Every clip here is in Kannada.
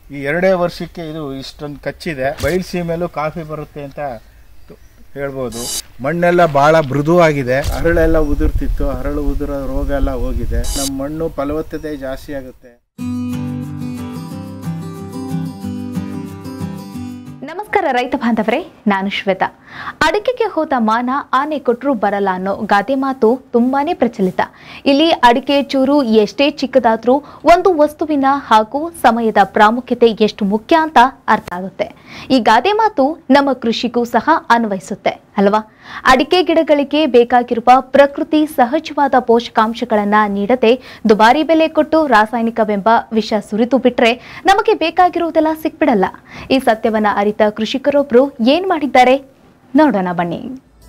ಈ ಎರಡೇ ವರ್ಷಕ್ಕೆ ಇದು ಇಷ್ಟೊಂದು ಕಚ್ಚಿದೆ ಬಯಲ್ಸೀಮೆಲೂ ಕಾಫಿ ಬರುತ್ತೆ ಅಂತ ತು- ಹೇಳ್ಬೋದು ಮಣ್ಣೆಲ್ಲ ಬಹಳ ಮೃದುವಾಗಿದೆ ಹರಳೆಲ್ಲ ಉದುರ್ತಿತ್ತು ಹರಳು ಉದುರೋ ರೋಗ ಎಲ್ಲ ಹೋಗಿದೆ ನಮ್ಮ ಮಣ್ಣು ಫಲವತ್ತತೆ ಜಾಸ್ತಿ ಆಗುತ್ತೆ ನಮಸ್ಕಾರ ರೈತ ಬಾಂಧವರೇ ನಾನು ಶ್ವೇತಾ ಅಡಿಕೆಗೆ ಹೋದ ಮಾನ ಆನೆ ಕೊಟ್ಟರು ಬರಲ್ಲ ಅನ್ನೋ ಗಾದೆ ಮಾತು ತುಂಬಾನೇ ಪ್ರಚಲಿತ ಇಲ್ಲಿ ಅಡಿಕೆ ಚೂರು ಎಷ್ಟೇ ಚಿಕ್ಕದಾದ್ರೂ ಒಂದು ವಸ್ತುವಿನ ಹಾಗೂ ಸಮಯದ ಪ್ರಾಮುಖ್ಯತೆ ಎಷ್ಟು ಮುಖ್ಯ ಅಂತ ಅರ್ಥ ಆಗುತ್ತೆ ಈ ಗಾದೆ ಮಾತು ನಮ್ಮ ಕೃಷಿಗೂ ಸಹ ಅನ್ವಯಿಸುತ್ತೆ ಅಲ್ವಾ ಅಡಿಕೆ ಗಿಡಗಳಿಗೆ ಬೇಕಾಗಿರುವ ಪ್ರಕೃತಿ ಸಹಜವಾದ ಪೋಷಕಾಂಶಗಳನ್ನ ನೀಡದೆ ದುಬಾರಿ ಬೆಲೆ ಕೊಟ್ಟು ರಾಸಾಯನಿಕವೆಂಬ ವಿಷ ಸುರಿದು ಬಿಟ್ರೆ ನಮಗೆ ಬೇಕಾಗಿರುವುದೆಲ್ಲ ಸಿಕ್ಬಿಡಲ್ಲ ಈ ಸತ್ಯವನ್ನ ಅರಿತ ಕೃಷಿಕರೊಬ್ರು ಏನ್ ಮಾಡಿದ್ದಾರೆ ನೋಡೋಣ ಬನ್ನಿ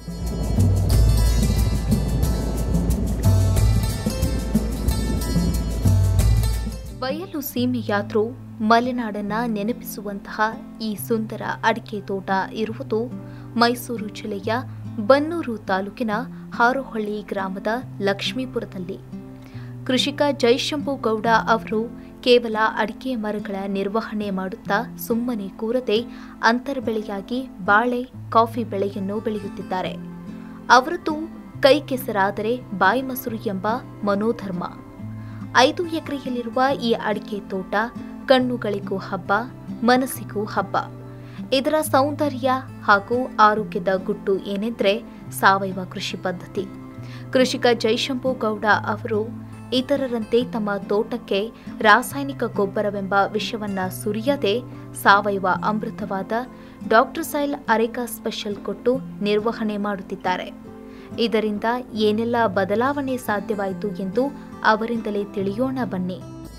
ಬಯಲು ಸೀಮೆಯಾದ್ರೂ ಮಲೆನಾಡನ್ನ ನೆನಪಿಸುವಂತಹ ಈ ಸುಂದರ ಅಡಿಕೆ ತೋಟ ಇರುವುದು ಮೈಸೂರು ಜಿಲ್ಲೆಯ ಬನ್ನೂರು ತಾಲೂಕಿನ ಹಾರೋಹಳ್ಳಿ ಗ್ರಾಮದ ಲಕ್ಷ್ಮೀಪುರದಲ್ಲಿ ಕೃಷಿಕ ಜೈಶಂಭು ಗೌಡ ಅವರು ಕೇವಲ ಅಡಿಕೆ ಮರಗಳ ನಿರ್ವಹಣೆ ಮಾಡುತ್ತಾ ಸುಮ್ಮನೆ ಕೂರದೆ ಅಂತರ್ಬೆಳೆಯಾಗಿ ಬಾಳೆ ಕಾಫಿ ಬೆಳೆಯನ್ನು ಬೆಳೆಯುತ್ತಿದ್ದಾರೆ ಅವರದ್ದು ಕೈ ಕೆಸರಾದರೆ ಬಾಯಿ ಮೊಸರು ಎಂಬ ಮನೋಧರ್ಮ ಐದು ಎಕರೆಯಲ್ಲಿರುವ ಈ ಅಡಿಕೆ ತೋಟ ಕಣ್ಣುಗಳಿಗೂ ಹಬ್ಬ ಮನಸ್ಸಿಗೂ ಹಬ್ಬ ಇದರ ಸೌಂದರ್ಯ ಹಾಗೂ ಆರೋಗ್ಯದ ಗುಟ್ಟು ಏನೆಂದ್ರೆ ಸಾವಯವ ಕೃಷಿ ಪದ್ಧತಿ ಕೃಷಿಕ ಜೈಶಂಭು ಗೌಡ ಅವರು ಇತರರಂತೆ ತಮ್ಮ ತೋಟಕ್ಕೆ ರಾಸಾಯನಿಕ ಗೊಬ್ಬರವೆಂಬ ವಿಷವನ್ನ ಸುರಿಯದೆ ಸಾವಯವ ಅಮೃತವಾದ ಡಾಕ್ಟರ್ ಸೈಲ್ ಅರೇಕಾ ಸ್ಪೆಷಲ್ ಕೊಟ್ಟು ನಿರ್ವಹಣೆ ಮಾಡುತ್ತಿದ್ದಾರೆ ಇದರಿಂದ ಏನೆಲ್ಲ ಬದಲಾವಣೆ ಸಾಧ್ಯವಾಯಿತು ಎಂದು ಅವರಿಂದಲೇ ತಿಳಿಯೋಣ ಬನ್ನಿ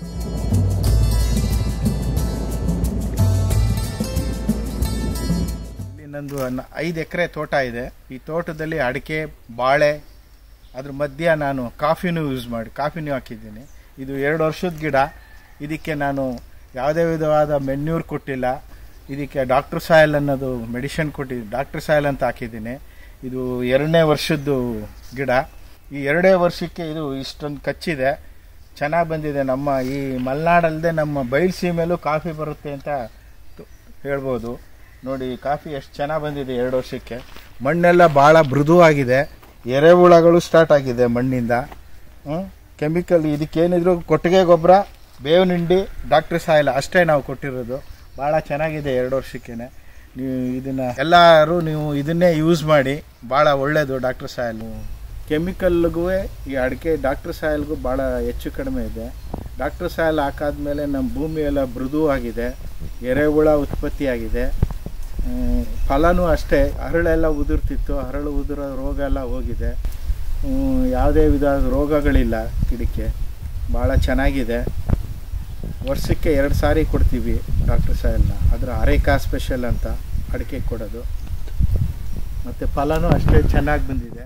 ಇಲ್ಲಿ ನಂದು ನ- ಐದು ಎಕರೆ ತೋಟ ಇದೆ ಈ ತೋಟದಲ್ಲಿ ಅಡಿಕೆ ಬಾಳೆ ಅದ್ರ ಮಧ್ಯ ನಾನು ಕಾಫಿನೂ ಯೂಸ್ ಮಾಡಿ ಕಾಫಿನೂ ಹಾಕಿದ್ದೀನಿ ಇದು ಎರಡು ವರ್ಷದ ಗಿಡ ಇದಕ್ಕೆ ನಾನು ಯಾವುದೇ ವಿಧವಾದ ಮೆನ್ಯೂರ್ ಕೊಟ್ಟಿಲ್ಲ ಇದಕ್ಕೆ ಡಾಕ್ಟರ್ ಸಾಯಲ್ ಅನ್ನೋದು ಮೆಡಿಸಿನ್ ಕೊಟ್ಟಿದ್ದೀನಿ ಡಾಕ್ಟರ್ ಸಾಯಲ್ ಅಂತ ಹಾಕಿದ್ದೀನಿ ಇದು ಎರಡನೇ ವರ್ಷದ್ದು ಗಿಡ ಈ ಎರಡೇ ವರ್ಷಕ್ಕೆ ಇದು ಇಷ್ಟೊಂದು ಕಚ್ಚಿದೆ ಚೆನ್ನಾಗಿ ಬಂದಿದೆ ನಮ್ಮ ಈ ಮಲೆನಾಡಲ್ಲದೆ ನಮ್ಮ ಬಯಲ್ಸೀಮೆಲೂ ಕಾಫಿ ಬರುತ್ತೆ ಅಂತ ತು- ಹೇಳ್ಬೋದು ನೋಡಿ ಕಾಫಿ ಎಷ್ಟು ಚೆನ್ನಾಗಿ ಬಂದಿದೆ ಎರಡು ವರ್ಷಕ್ಕೆ ಮಣ್ಣೆಲ್ಲ ಭಾಳ ಮೃದುವಾಗಿದೆ ಎರೆಹುಳಗಳು ಸ್ಟಾರ್ಟ್ ಆಗಿದೆ ಮಣ್ಣಿಂದ ಕೆಮಿಕಲ್ ಇದಕ್ಕೇನಿದ್ರು ಕೊಟ್ಟಿಗೆ ಗೊಬ್ಬರ ಬೇವಿನ ಹಿಂಡಿ ಡಾಕ್ಟರ್ ಸಾಯಿಲ್ ಅಷ್ಟೇ ನಾವು ಕೊಟ್ಟಿರೋದು ಭಾಳ ಚೆನ್ನಾಗಿದೆ ಎರಡು ವರ್ಷಕ್ಕೆ ನೀವು ಇದನ್ನ ಎಲ್ಲರೂ ನೀವು ಇದನ್ನೇ ಯೂಸ್ ಮಾಡಿ ಭಾಳ ಒಳ್ಳೆಯದು ಡಾಕ್ಟರ್ ಸಾಯಿಲ್ ಕೆಮಿಕಲ್ಗೂ ಈ ಅಡಿಕೆ ಡಾಕ್ಟರ್ ಸಾಯಿಲ್ಗೂ ಭಾಳ ಹೆಚ್ಚು ಕಡಿಮೆ ಇದೆ ಡಾಕ್ಟರ್ ಸಾಯಿಲ್ ಹಾಕಾದ್ಮೇಲೆ ನಮ್ಮ ಭೂಮಿ ಎಲ್ಲ ಮೃದುವಾಗಿದೆ ಎರೆಹುಳ ಉತ್ಪತ್ತಿಯಾಗಿದೆ ಹ್ಮ್, ಫಲನೂ ಅಷ್ಟೇ ಹರಳೆಲ್ಲ ಉದುರ್ತಿತ್ತು ಹರಳು ಉದುರೋ ರೋಗ ಎಲ್ಲ ಹೋಗಿದೆ ಹ್ಮ್, ಯಾವುದೇ ವಿಧ ರೋಗಗಳಿಲ್ಲ ಗಿಡಕ್ಕೆ ಭಾಳ ಚೆನ್ನಾಗಿದೆ ವರ್ಷಕ್ಕೆ ಎರಡು ಸಾರಿ ಕೊಡ್ತೀವಿ ಡಾಕ್ಟರ್ ಸಾಯಲ್ನ ಅದರ ಅರೇಕಾ ಸ್ಪೆಷಲ್ ಅಂತ ಅಡಿಕೆ ಕೊಡೋದು ಮತ್ತು ಫಲನೂ ಅಷ್ಟೇ ಚೆನ್ನಾಗಿ ಬಂದಿದೆ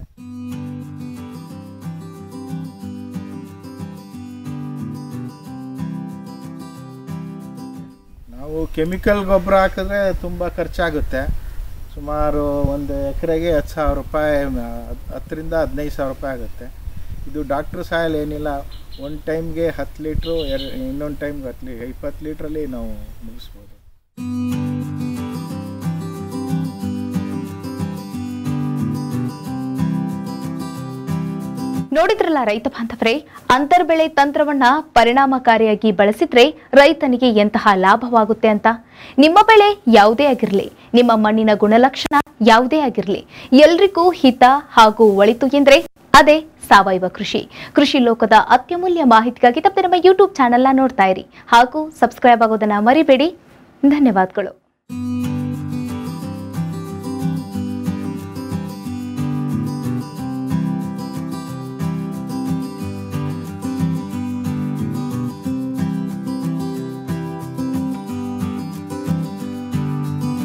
ನಾವು ಕೆಮಿಕಲ್ ಗೊಬ್ಬರ ಹಾಕಿದ್ರೆ ತುಂಬ ಖರ್ಚಾಗುತ್ತೆ ಸುಮಾರು ಒಂದು ಎಕರೆಗೆ ಹತ್ತು ಸಾವಿರ ರೂಪಾಯಿ ಮ- ಹತ್ತರಿಂದ ಹದಿನೈದು ಸಾವಿರ ರೂಪಾಯಿ ಆಗುತ್ತೆ ಇದು ಡಾಕ್ಟ್ರ್ ಸಾಯಲ್ ಏನಿಲ್ಲ ಒಂದು ಟೈಮ್ಗೆ ಹತ್ತು ಲೀಟ್ರು ಎರ್ ಇನ್ನೊಂದು ಟೈಮ್ಗೆ ಹತ್ತು ಲೀ ಇಪ್ಪತ್ತು ಲೀಟ್ರಲ್ಲಿ ನಾವು ಮುಗಿಸ್ಬೋದು ನೋಡಿದ್ರಲ್ಲ ರೈತ ಬಾಂಧವರೇ ಅಂತರ್ಬೆಳೆ ತಂತ್ರವನ್ನ ಪರಿಣಾಮಕಾರಿಯಾಗಿ ಬಳಸಿದ್ರೆ ರೈತನಿಗೆ ಎಂತಹ ಲಾಭವಾಗುತ್ತೆ ಅಂತ ನಿಮ್ಮ ಬೆಳೆ ಯಾವುದೇ ಆಗಿರಲಿ ನಿಮ್ಮ ಮಣ್ಣಿನ ಗುಣಲಕ್ಷಣ ಯಾವುದೇ ಆಗಿರಲಿ ಎಲ್ರಿಗೂ ಹಿತ ಹಾಗೂ ಒಳಿತು ಎಂದ್ರೆ ಅದೇ ಸಾವಯವ ಕೃಷಿ ಕೃಷಿ ಲೋಕದ ಅತ್ಯಮೂಲ್ಯ ಮಾಹಿತಿಗಾಗಿ ತಪ್ಪದೆ ನಮ್ಮ ಯೂಟ್ಯೂಬ್ ಚಾನೆಲ್ನ ನೋಡ್ತಾ ಇರಿ ಹಾಗೂ ಸಬ್ಸ್ಕ್ರೈಬ್ ಆಗೋದನ್ನ ಮರಿಬೇಡಿ ಧನ್ಯವಾದಗಳು